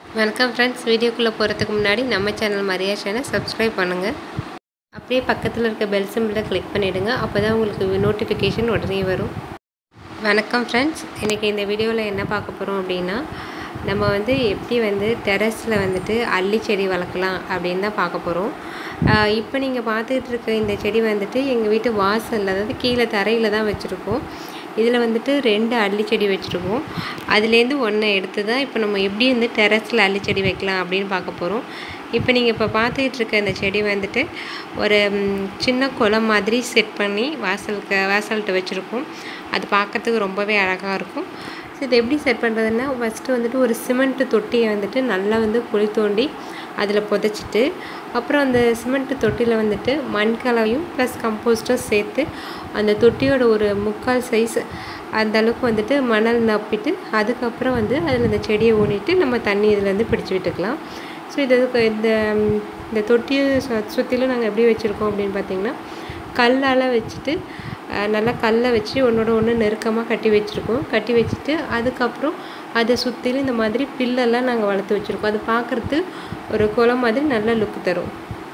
வணக்கம் ஃப்ரெண்ட்ஸ் வீடியோக்குள்ளே போகிறதுக்கு முன்னாடி நம்ம சேனல் மரியா சேனல் சப்ஸ்கிரைப் பண்ணுங்கள் அப்படியே பக்கத்தில் இருக்க பெல் சிம்பிளை கிளிக் பண்ணிவிடுங்க அப்போ தான் உங்களுக்கு நோட்டிஃபிகேஷன் உடனே வரும் வணக்கம் ஃப்ரெண்ட்ஸ் இன்றைக்கி இந்த வீடியோவில் என்ன பார்க்க போகிறோம் அப்படின்னா நம்ம வந்து எப்படி வந்து டெரஸில் வந்துட்டு அல்லி செடி வளர்க்கலாம் அப்படின்னு தான் பார்க்க போகிறோம் இப்போ நீங்கள் பார்த்துக்கிட்டு இருக்க இந்த செடி வந்துட்டு எங்கள் வீட்டு வாசலில் அதாவது கீழே தரையில் தான் வச்சுருக்கோம் இதில் வந்துட்டு ரெண்டு அல்லி செடி வச்சுருக்கோம் அதுலேருந்து ஒன்றை எடுத்து தான் இப்போ நம்ம எப்படி வந்து டெரஸில் அல்லி செடி வைக்கலாம் அப்படின்னு பார்க்க போகிறோம் இப்போ நீங்கள் இப்போ பார்த்துக்கிட்டு இருக்க இந்த செடி வந்துட்டு ஒரு ம், சின்ன குளம் மாதிரி செட் பண்ணி வாசலுக்கு வாசல்கிட்ட வச்சுருக்கோம் அது பார்க்கறதுக்கு ரொம்பவே அழகாக இருக்கும் ஸோ இது எப்படி செட் பண்ணுறதுன்னா ஃபஸ்ட்டு வந்துட்டு ஒரு சிமெண்ட்டு தொட்டியை வந்துட்டு நல்லா வந்து குழி தோண்டி அதில் புதைச்சிட்டு அப்புறம் அந்த சிமெண்ட்டு தொட்டியில் வந்துட்டு மண்கலையும் ப்ளஸ் கம்போஸ்ட்டும் சேர்த்து அந்த தொட்டியோட ஒரு முக்கால் சைஸ் அந்த அளவுக்கு வந்துட்டு மணல் நப்பிட்டு அதுக்கப்புறம் வந்து அதில் இந்த செடியை ஊனிட்டு நம்ம தண்ணி இதுலேருந்து பிடிச்சி விட்டுக்கலாம் ஸோ இது இதுக்கு இந்த ம், இந்த தொட்டியை சு சுற்றிலும் நாங்கள் எப்படி வச்சுருக்கோம் அப்படின்னு பார்த்தீங்கன்னா கல்லால் வச்சுட்டு அஹ், நல்லா கல்லை வச்சு ஒன்றோட ஒன்று நெருக்கமாக கட்டி வச்சுருக்கோம் கட்டி வச்சுட்டு அதுக்கப்புறம் அதை சுற்றிலும் இந்த மாதிரி பில்லெல்லாம் நாங்கள் வளர்த்து வச்சுருக்கோம் அது பார்க்குறது ஒரு குளம் மாதிரி நல்ல லுக் தரும்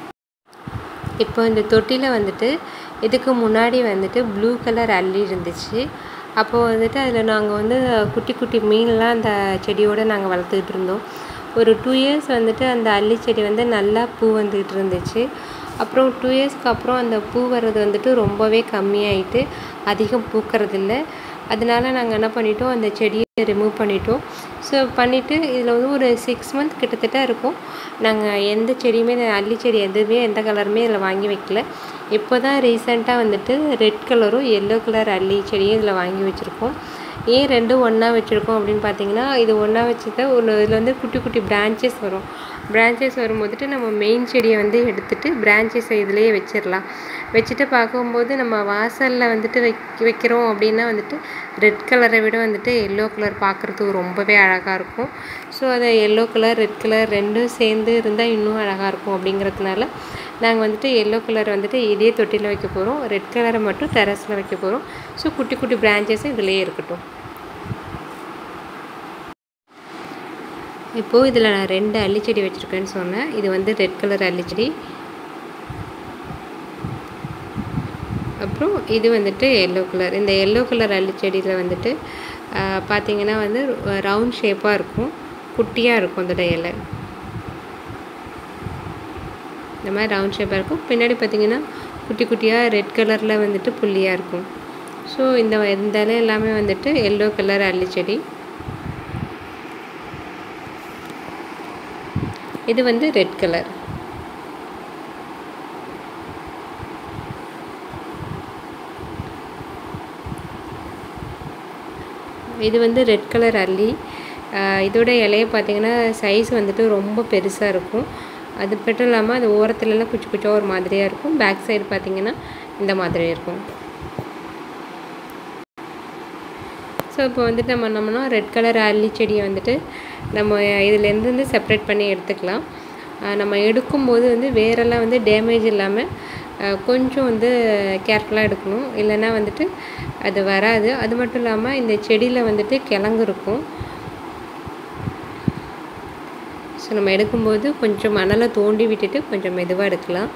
இப்போ இந்த தொட்டியில் வந்துட்டு இதுக்கு முன்னாடி வந்துட்டு ப்ளூ கலர் அள்ளி இருந்துச்சு அப்போது வந்துட்டு அதில் நாங்கள் வந்து குட்டி குட்டி மீன்லாம் அந்த செடியோடு நாங்கள் வளர்த்துக்கிட்டு இருந்தோம் ஒரு டூ இயர்ஸ் வந்துட்டு அந்த அல்லி செடி வந்து நல்லா பூ வந்துக்கிட்டு இருந்துச்சு அப்புறம் டூ இயர்ஸ்க்கு அப்புறம் அந்த பூ வர்றது வந்துட்டு ரொம்பவே கம்மியாயிட்டு அதிகம் பூக்கறதில்ல அதனால நாங்கள் என்ன பண்ணிட்டோம் அந்த செடியை ரிமூவ் பண்ணிட்டோம் ஸோ பண்ணிவிட்டு இதில் வந்து ஒரு சிக்ஸ் மந்த் கிட்டத்தட்ட இருக்கும் நாங்கள் எந்த செடியுமே இந்த அல்லி செடி எதுவுமே எந்த கலருமே இதில் வாங்கி வைக்கல இப்போ தான் ரீசெண்டாக வந்துட்டு ரெட் கலரும் எல்லோ கலர் அல்லி செடியும் இதில் வாங்கி வச்சுருக்கோம் ஏன் ரெண்டும் ஒன்றா வச்சுருக்கோம் அப்படின்னு பார்த்தீங்கன்னா இது ஒன்றா வச்சுதான் ஒன்று இதில் வந்து குட்டி குட்டி பிரான்ச்சஸ் வரும் பிரான்ச்சஸ் வரும்போதுட்டு நம்ம மெயின் செடியை வந்து எடுத்துட்டு பிரான்ச்சஸை இதுலேயே வச்சிடலாம் வச்சுட்டு பார்க்கும்போது நம்ம வாசலில் வந்துட்டு வைக் வைக்கிறோம் அப்படின்னா வந்துட்டு ரெட் கலரை விட வந்துட்டு எல்லோ கலர் பார்க்குறதுக்கு ரொம்பவே அழகாக இருக்கும் ஸோ அதை எல்லோ கலர் ரெட் கலர் ரெண்டும் சேர்ந்து இருந்தால் இன்னும் அழகாக இருக்கும் அப்படிங்கிறதுனால நாங்கள் வந்துட்டு எல்லோ கலர் வந்துட்டு இதே தொட்டியில் வைக்க போகிறோம் ரெட் கலரை மட்டும் டெரஸில் வைக்க போகிறோம் ஸோ குட்டி குட்டி பிரான்ச்சஸும் இதுலேயே இருக்கட்டும் இப்போது இதில் நான் ரெண்டு அல்லிச்செடி வச்சுருக்கேன்னு சொன்னேன் இது வந்து ரெட் கலர் அல்லிச்செடி அப்புறம் இது வந்துட்டு எல்லோ கலர் இந்த எல்லோ கலர் அல்லிச்செடியில் வந்துட்டு ஆஹ், பார்த்தீங்கன்னா வந்து ரவுண்ட் ஷேப்பாக இருக்கும் குட்டியாக இருக்கும் அதோட இலை இந்த மாதிரி ரவுண்ட் ஷேப்பாக இருக்கும் பின்னாடி பார்த்தீங்கன்னா குட்டி குட்டியாக ரெட் கலரில் வந்துட்டு புள்ளியாக இருக்கும் ஸோ இந்த இந்த இலை எல்லாமே வந்துட்டு எல்லோ கலர் அல்லிச்செடி இது வந்து ரெட் கலர் இது வந்து ரெட் கலர் அல்லி ஆஹ் இதோட இலைய பார்த்தீங்கன்னா சைஸ் வந்துட்டு ரொம்ப பெருசாக இருக்கும் அது மட்டும் இல்லாமல் அது ஓரத்துலலாம் குச்சி குச்சியாக ஒரு மாதிரியாக இருக்கும் பேக் சைடு பார்த்தீங்கன்னா இந்த மாதிரி இருக்கும் ஸோ இப்போ வந்துட்டு நம்ம என்னம்னா ரெட் கலர் அல்லி செடியை வந்துட்டு நம்ம இதுலேருந்து வந்து செப்பரேட் பண்ணி எடுத்துக்கலாம் ஆஹ் நம்ம எடுக்கும்போது வந்து வேரெல்லாம் வந்து டேமேஜ் இல்லாமல் ஆஹ் கொஞ்சம் வந்து கேர்ஃபுல்லாக எடுக்கணும் இல்லைன்னா வந்துட்டு அது வராது அது மட்டும் இல்லாமல் இந்த செடியில் வந்துட்டு கிழங்கு இருக்கும் ஸோ நம்ம எடுக்கும்போது கொஞ்சம் மணலை தோண்டி விட்டுட்டு கொஞ்சம் மெதுவாக எடுக்கலாம்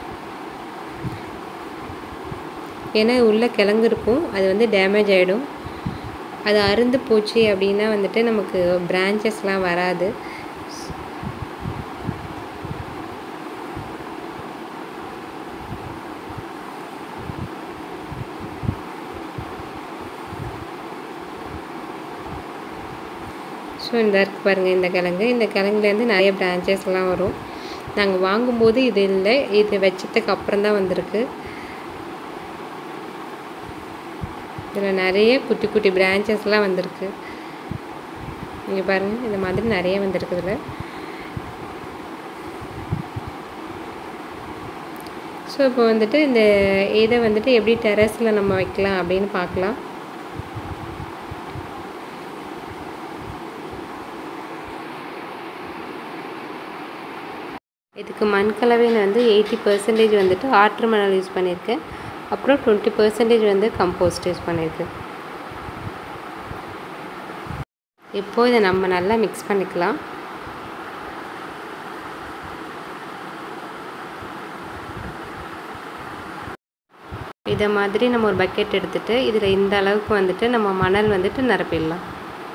ஏன்னா உள்ள கிழங்கு இருக்கும் அது வந்து டேமேஜ் ஆகிடும் அது அருந்து போச்சு அப்படின்னா வந்துட்டு நமக்கு பிரான்ச்சஸ்லாம் வராது ஸோ இந்த இருக்கு பாருங்கள் இந்த கிழங்கு இந்த கிழங்குலேருந்து நிறைய பிரான்ச்சஸ்லாம் வரும் நாங்கள் வாங்கும்போது இது இல்லை இது வச்சதுக்கு அப்புறம் தான் வந்திருக்கு இதில் நிறைய குட்டி குட்டி பிரான்ச்சஸ்லாம் வந்திருக்கு இங்கே பாருங்கள் இந்த மாதிரி நிறைய வந்திருக்கு இதில் ஸோ இப்போ வந்துட்டு இந்த இதை வந்துட்டு எப்படி டெரஸில் நம்ம வைக்கலாம் அப்படின்னு பார்க்கலாம் இதுக்கு மண் கலவை நான் வந்து எயிட்டி பர்சன்டேஜ் வந்துட்டு ஆற்று மணல் யூஸ் பண்ணியிருக்கேன் அப்புறம் டுவெண்ட்டி பர்சன்டேஜ் வந்து கம்போஸ்ட் யூஸ் பண்ணியிருக்கேன் இப்போ இதை நம்ம நல்லா மிக்ஸ் பண்ணிக்கலாம் இதை மாதிரி நம்ம ஒரு பக்கெட் எடுத்துகிட்டு இதில் இந்த அளவுக்கு வந்துட்டு நம்ம மணல் வந்துட்டு நிரப்பிடலாம்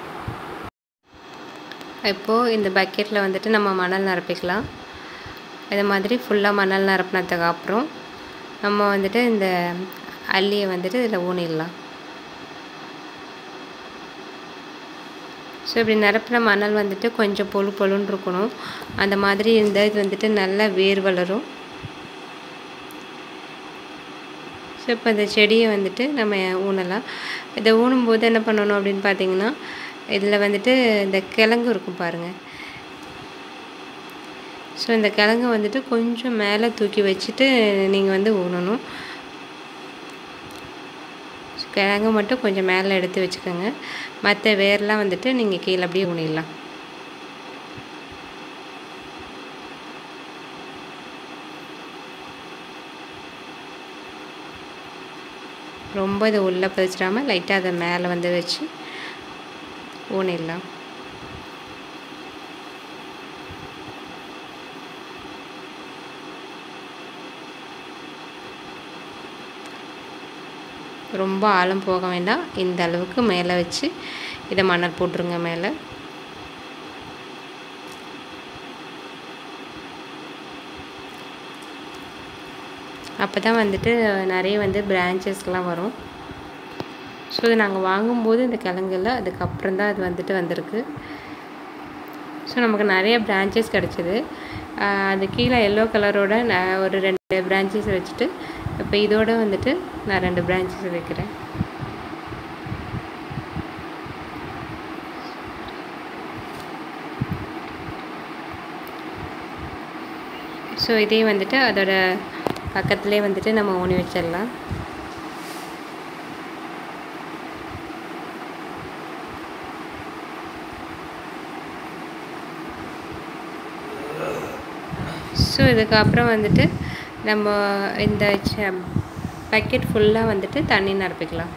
இப்போது இந்த பக்கெட்டில் வந்துட்டு நம்ம மணல் நிரப்பிக்கலாம் இதை மாதிரி ஃபுல்லாக மணல் நிரப்பினதுக்கு அப்புறம் நம்ம வந்துட்டு இந்த அள்ளியை வந்துட்டு இதில் ஊனிடலாம் ஸோ இப்படி நிரப்பின மணல் வந்துட்டு கொஞ்சம் பொழு பொழுன்னு இருக்கணும் அந்த மாதிரி இருந்தால் இது வந்துட்டு நல்லா வேர் வளரும் ஸோ இப்போ இந்த செடியை வந்துட்டு நம்ம ஊனலாம் இதை ஊனும்போது என்ன பண்ணணும் அப்படின்னு பார்த்தீங்கன்னா இதில் வந்துட்டு இந்த கிழங்கு இருக்கும் பாருங்கள் ஸோ இந்த கிழங்கு வந்துட்டு கொஞ்சம் மேலே தூக்கி வச்சுட்டு நீங்கள் வந்து ஊனணும் கிழங்கு மட்டும் கொஞ்சம் மேலே எடுத்து வச்சுக்கோங்க மற்ற வேர்லாம் வந்துட்டு நீங்கள் கீழே அப்படியே ஊனிடலாம் ரொம்ப இதை உள்ளே பதிச்சிடாமல் லைட்டாக அதை மேலே வந்து வச்சு ஊனிடலாம் ரொம்ப ஆழம் போக வேண்டாம் இந்த அளவுக்கு மேலே வச்சு இதை மணல் போட்டுருங்க மேலே அப்போ தான் வந்துட்டு நிறைய வந்து பிரான்ச்சஸ்லாம் வரும் ஸோ இது நாங்கள் வாங்கும்போது இந்த கிழங்குல அதுக்கப்புறம் தான் அது வந்துட்டு வந்திருக்கு ஸோ நமக்கு நிறைய பிரான்ச்சஸ் கிடச்சிது அது கீழே எல்லோ கலரோட நான் ஒரு ரெண்டு பிரான்ச்சஸ் வச்சுட்டு இப்போ இதோட வந்துட்டு நான் ரெண்டு பிரான்ச்சஸ் வைக்கிறேன் ஸோ இதே வந்துட்டு அதோட பக்கத்துலேயே வந்துட்டு நம்ம ஊனி வச்சிடலாம் ஸோ இதுக்கப்புறம் வந்துட்டு நம்ம இந்த பக்கெட் ஃபுல்லாக வந்துட்டு தண்ணி நிரப்பிக்கலாம்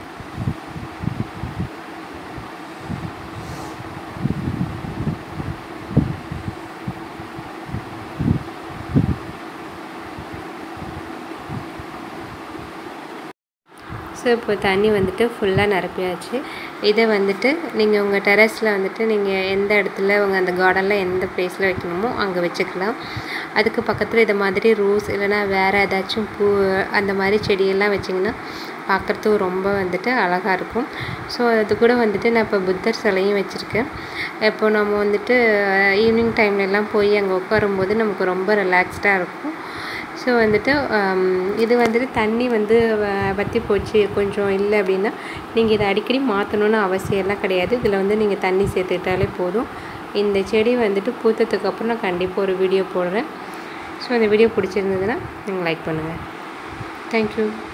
ஸோ இப்போ தண்ணி வந்துட்டு ஃபுல்லாக நிரப்பியாச்சு இதை வந்துட்டு நீங்கள் உங்கள் டெரஸில் வந்துட்டு நீங்கள் எந்த இடத்துல உங்கள் அந்த கார்டனில் எந்த ப்ளேஸில் வைக்கணுமோ அங்கே வச்சுக்கலாம் அதுக்கு பக்கத்தில் இதை மாதிரி ரோஸ் இல்லைனா வேறு ஏதாச்சும் பூ அந்த மாதிரி செடியெல்லாம் வச்சிங்கன்னா பார்க்குறதுக்கு ரொம்ப வந்துட்டு அழகாக இருக்கும் ஸோ அது கூட வந்துட்டு நான் இப்போ புத்தர் சிலையும் வச்சுருக்கேன் இப்போ நம்ம வந்துட்டு ஈவினிங் டைம்லலாம் போய் அங்கே உட்காரும்போது நமக்கு ரொம்ப ரிலாக்ஸ்டாக இருக்கும் ஸோ வந்துட்டு இது வந்துட்டு தண்ணி வந்து வற்றி போச்சு கொஞ்சம் இல்லை அப்படின்னா நீங்கள் இதை அடிக்கடி மாற்றணுன்னு அவசியம்லாம் கிடையாது இதில் வந்து நீங்கள் தண்ணி சேர்த்துக்கிட்டாலே போதும் இந்த செடி வந்துட்டு பூத்ததுக்கப்புறம் நான் கண்டிப்பாக ஒரு வீடியோ போடுறேன் ஸோ அந்த வீடியோ பிடிச்சிருந்ததுன்னா நீங்கள் லைக் பண்ணுங்கள் தேங்க்யூ